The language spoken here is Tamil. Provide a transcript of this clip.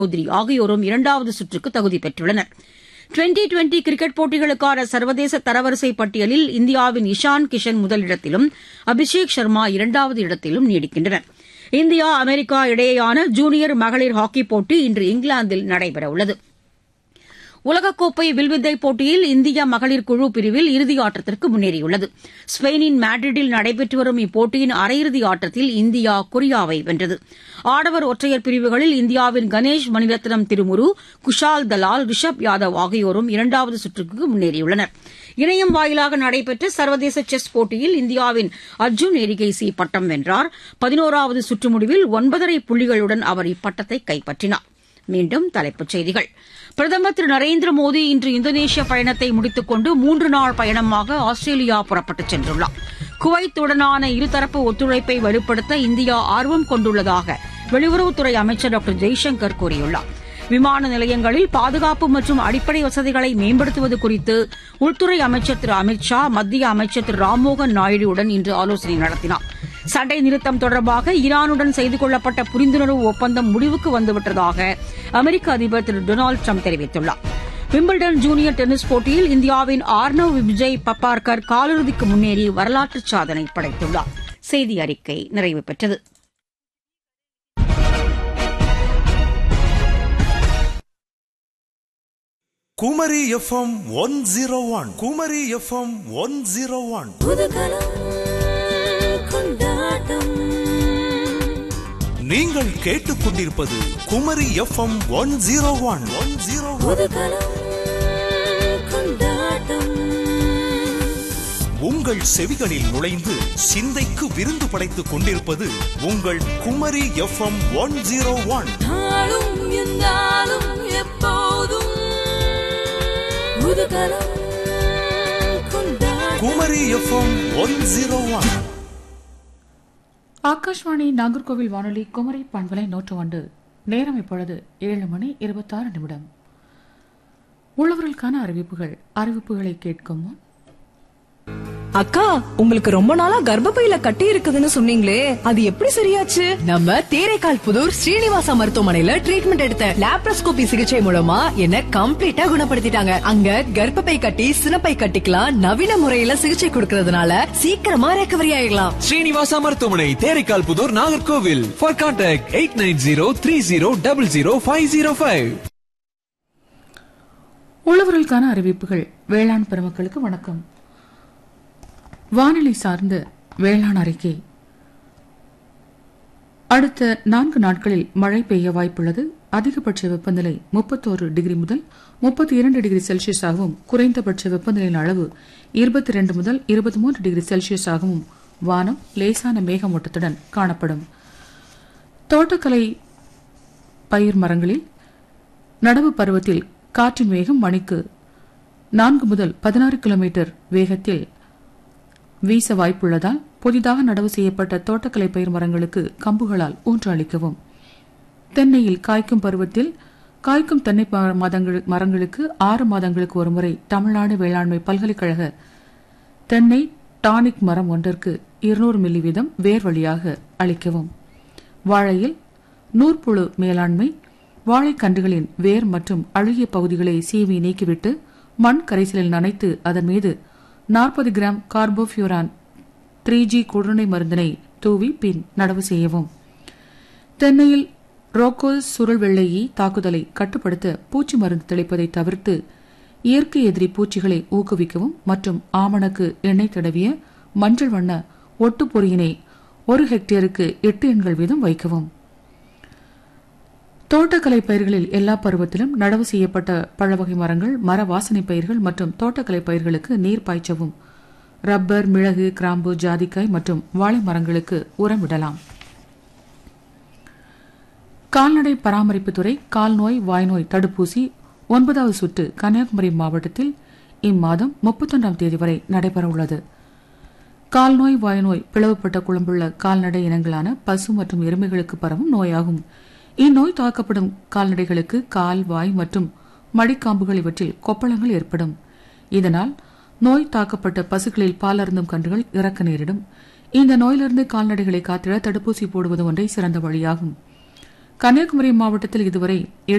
சௌத்ரி ஆகியோரும் இரண்டாவது சுற்றுக்கு தகுதி பெற்றுள்ளனர் டுவெண்டி டுவெண்டி கிரிக்கெட் போட்டிகளுக்கான சர்வதேச தரவரிசை பட்டியலில் இந்தியாவின் இஷான் கிஷன் முதலிடத்திலும் அபிஷேக் சர்மா இரண்டாவது இடத்திலும் நீடிக்கின்றனர் இந்தியா அமெரிக்கா இடையேயான ஜூனியர் மகளிர் ஹாக்கிப் போட்டி இன்று இங்கிலாந்தில் நடைபெறவுள்ளது உலகக்கோப்பை வில்வித்தை போட்டியில் இந்திய மகளிர் குழு பிரிவில் இறுதி ஆட்டத்திற்கு முன்னேறியுள்ளது ஸ்பெயினின் மேட்ரிட்டில் நடைபெற்று வரும் இப்போட்டியின் அரையிறுதி ஆட்டத்தில் இந்தியா கொரியாவை வென்றது ஆடவர் ஒற்றையர் பிரிவுகளில் இந்தியாவின் கணேஷ் மணிரத்னம் திருமுரு குஷால் தலால் ரிஷப் யாதவ் ஆகியோரும் இரண்டாவது சுற்றுக்கு முன்னேறியுள்ளனர் இணையம் வாயிலாக நடைபெற்ற சர்வதேச செஸ் போட்டியில் இந்தியாவின் அர்ஜுன் எரிகேசி பட்டம் வென்றார் பதினோராவது சுற்று முடிவில் ஒன்பதரை புள்ளிகளுடன் அவர் இப்பட்டத்தை கைப்பற்றினார் மீண்டும் தலைப்புச் செய்திகள் பிரதமர் திரு நரேந்திர மோடி இன்று இந்தோனேஷிய பயணத்தை முடித்துக் கொண்டு மூன்று நாள் பயணமாக ஆஸ்திரேலியா புறப்பட்டுச் சென்றுள்ளார் குவைத்துடனான இருதரப்பு ஒத்துழைப்பை வலுப்படுத்த இந்தியா ஆர்வம் கொண்டுள்ளதாக வெளியுறவுத்துறை அமைச்சர் டாக்டர் ஜெய்சங்கர் கூறியுள்ளார் விமான நிலையங்களில் பாதுகாப்பு மற்றும் அடிப்படை வசதிகளை மேம்படுத்துவது குறித்து உள்துறை அமைச்சர் திரு அமித் ஷா மத்திய அமைச்சர் திரு ராம்மோகன் நாயுடுவுடன் இன்று ஆலோசனை நடத்தினார் சண்டை நிறுத்தம் தொடர்பாக ஈரானுடன் செய்து கொள்ளப்பட்ட புரிந்துணர்வு ஒப்பந்தம் முடிவுக்கு வந்துவிட்டதாக அமெரிக்க அதிபர் திரு டொனால்டு ட்ரம்ப் தெரிவித்துள்ளார் விம்பிள்டன் ஜூனியர் டென்னிஸ் போட்டியில் இந்தியாவின் ஆர்னவ் விஜய் பப்பார்கர் காலிறுதிக்கு முன்னேறி வரலாற்று சாதனை படைத்துள்ளார் செய்தி அறிக்கை நிறைவு பெற்றது Kumari FM one zero one Kumari FM one zero one நீங்கள் கேட்டுக்கொண்டிருப்பது Kumari FM one zero one one zero உங்கள் செவிகளில் நுழைந்து சிந்தைக்கு விருந்து படைத்துக் கொண்டிருப்பது உங்கள் Kumari FM one zero one Kumari FM one zero one Akashvani Nagercoil வானொலி குமரி பண்பலை நூற்று ஒன்று நேரம் இப்பொழுது ஏழு மணி இருபத்தாறு நிமிடம் உள்ளவர்களுக்கான அறிவிப்புகள் அறிவிப்புகளை கேட்கும் முன் அக்கா உங்களுக்கு ரொம்ப நாளா கர்ப்பப்பையில கட்டி இருக்குதுன்னு சொன்னீங்களே அது எப்படி சரியாச்சு நம்ம தேரைக்கால் புதூர் ஸ்ரீனிவாசா மருத்துவமனையில ட்ரீட்மெண்ட் எடுத்த லாப்ரோஸ்கோபி சிகிச்சை மூலமா என்ன கம்ப்ளீட்டா குணப்படுத்திட்டாங்க அங்க கர்ப்பப்பை கட்டி சினப்பை கட்டிக்கலாம் நவீன முறையில சிகிச்சை கொடுக்கறதுனால சீக்கிரமா ரெக்கவரி ஆயிடலாம் ஸ்ரீனிவாசா மருத்துவமனை Theraikal Puthur Nagercoil for contact eight nine zero three zero double zero five zero five உள்ளவர்களுக்கான அறிவிப்புகள் வேளாண் பெருமக்களுக்கு வணக்கம் வானிலை சார்ந்த வேளாண் அறிக்கை அடுத்த நான்கு நாட்களில் மழை பெய்ய வாய்ப்புள்ளது அதிகபட்ச வெப்பநிலை முப்பத்தோரு டிகிரி முதல் முப்பத்தி இரண்டு டிகிரி செல்சியஸாகவும் குறைந்தபட்ச வெப்பநிலையின் அளவு இருபத்தி இரண்டு முதல் இருபத்தி மூன்று டிகிரி செல்சியஸாகவும் வானம் லேசான மேகமூட்டத்துடன் காணப்படும் தோட்டக்கலை பயிர் மரங்களில் நடவு பருவத்தில் காற்றின் வேகம் மணிக்கு நான்கு முதல் பதினாறு கிலோமீட்டர் வேகத்தில் வீச வாய்ப்புள்ளதால் புதிதாக நடவு செய்யப்பட்ட தோட்டக்கலை பயிர் மரங்களுக்கு கம்புகளால் ஊன்று அளிக்கவும் தென்னையில் காய்க்கும் பருவத்தில் காய்க்கும் தென்னை ம- மதங்கள் மரங்களுக்கு ஆறு மாதங்களுக்கு ஒருமுறை தமிழ்நாடு வேளாண்மை பல்கலைக்கழக தென்னை டானிக் மரம் ஒன்றிற்கு இருநூறு மில்லி வீதம் வேர் வழியாக அளிக்கவும் வாழையில் நூற்புழு மேலாண்மை வாழைக்கன்றுகளின் வேர் மற்றும் அழுகிய பகுதிகளை சீவி நீக்கிவிட்டு மண் கரைசலில் நனைத்து அதன் மீது நாற்பது கிராம் கார்போஃபியூரான் த்ரீ ஜி குருணை மருந்தினை தூவி பின் நடவு செய்யவும் தென்னையில் ரோக்கோஸ் சுருள் வெள்ளையி தாக்குதலை கட்டுப்படுத்த பூச்சி மருந்து தெளிப்பதை தவிர்த்து இயற்கை எதிரி பூச்சிகளை ஊக்குவிக்கவும் மற்றும் ஆமணக்கு எண்ணெய் தடவிய மஞ்சள் வண்ண ஒட்டுப்பொறியினை ஒரு ஹெக்டேருக்கு எட்டு எண்கள் வீதம் வைக்கவும் தோட்டக்கலை பயிர்களில் எல்லா பருவத்திலும் நடவு செய்யப்பட்ட பழவகை மரங்கள் மர வாசனை பயிர்கள் மற்றும் தோட்டக்கலை பயிர்களுக்கு நீர் பாய்ச்சவும் ரப்பர் மிளகு கிராம்பு ஜாதிக்காய் மற்றும் வாழை மரங்களுக்கு உரமிடலாம் கால்நடை பராமரிப்புத்துறை கால்நோய் வாய்நோய் தடுப்பூசி ஒன்பதாவது சுற்று கன்னியாகுமரி மாவட்டத்தில் இம்மாதம் முப்பத்தொன்றாம் தேதி வரை நடைபெறவுள்ளது கால்நோய் வாய்நோய் பிளவுபட்ட குழம்புள்ள கால்நடை இனங்களான பசு மற்றும் எருமைகளுக்கு பரவும் நோயாகும் இந்நோய் தாக்கப்படும் கால்நடைகளுக்கு கால் வாய் மற்றும் மடிக்காம்புகள் இவற்றில் கொப்பளங்கள் ஏற்படும் இதனால் நோய் தாக்கப்பட்ட பசுக்களில் பால் அருந்தும் கன்றுகள் இறக்க நேரிடும் இந்த நோயிலிருந்து கால்நடைகளை காத்திட தடுப்பூசி போடுவது ஒன்றே சிறந்த வழியாகும் கன்னியாகுமரி மாவட்டத்தில் இதுவரை